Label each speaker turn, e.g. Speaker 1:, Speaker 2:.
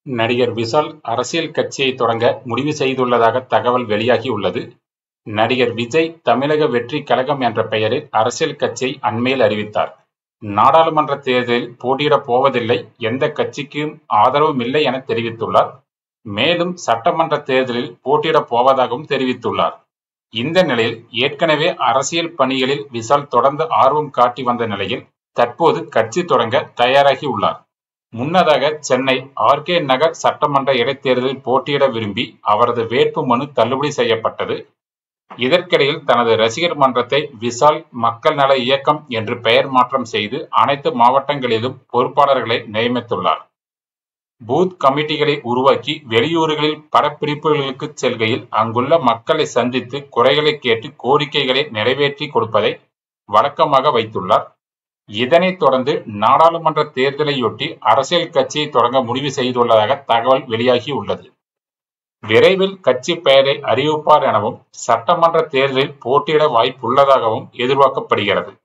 Speaker 1: நடிகர் விஷால் அரசியல் கட்சியை தொடங்க முடிவு செய்துள்ளதாக தகவல் வெளியாகியுள்ளது. நடிகர் விஜய் தமிழக வெற்றி கழகம் என்ற பெயரில் அரசியல் கட்சியை அண்மையில் அறிவித்தார். நாடாளுமன்ற தேர்தலில் போட்டியிடப் போவதில்லை, எந்த கட்சிக்கும் ஆதரவுமில்லை என தெரிவித்துள்ளார். மேலும் சட்டமன்ற தேர்தலில் போட்டியிடப் போவதாகவும் தெரிவித்துள்ளார். இந்த நிலையில் ஏற்கனவே அரசியல் பணிகளில் விஷால் தொடர்ந்து ஆர்வம் காட்டி வந்த நிலையில் தற்போது கட்சி தொடங்க தயாராகி உள்ளார். முன்னதாக சென்னை ஆர். கே. நகர் சட்டமன்ற இடைத்தேர்தலில் போட்டியிட விரும்பி அவரது வேட்பு மனு தள்ளுபடி செய்யப்பட்டது. இதற்கிடையில் தனது ரசிகர் மன்றத்தை விஷால் மக்கள் நல இயக்கம் என்று பெயர் மாற்றம் செய்து அனைத்து மாவட்டங்களிலும் பொறுப்பாளர்களை நியமித்துள்ளார். பூத் கமிட்டிகளை உருவாக்கி வெளியூர்களில் படப்பிடிப்புகளுக்கு செல்கையில் அங்குள்ள மக்களை சந்தித்து குறைகளை கேட்டு கோரிக்கைகளை நிறைவேற்றி கொடுப்பதை வழக்கமாக வைத்துள்ளார். இதனைத் தொடர்ந்து நாடாளுமன்ற தேர்தலையொட்டி அரசியல் கட்சியை தொடங்க முடிவு செய்துள்ளதாக தகவல் வெளியாகியுள்ளது. விரைவில் கட்சி பெயரை அறிவிப்பார் எனவும், சட்டமன்ற தேர்தலில் போட்டியிட வாய்ப்புள்ளதாகவும் எதிர்பார்க்கப்படுகிறது.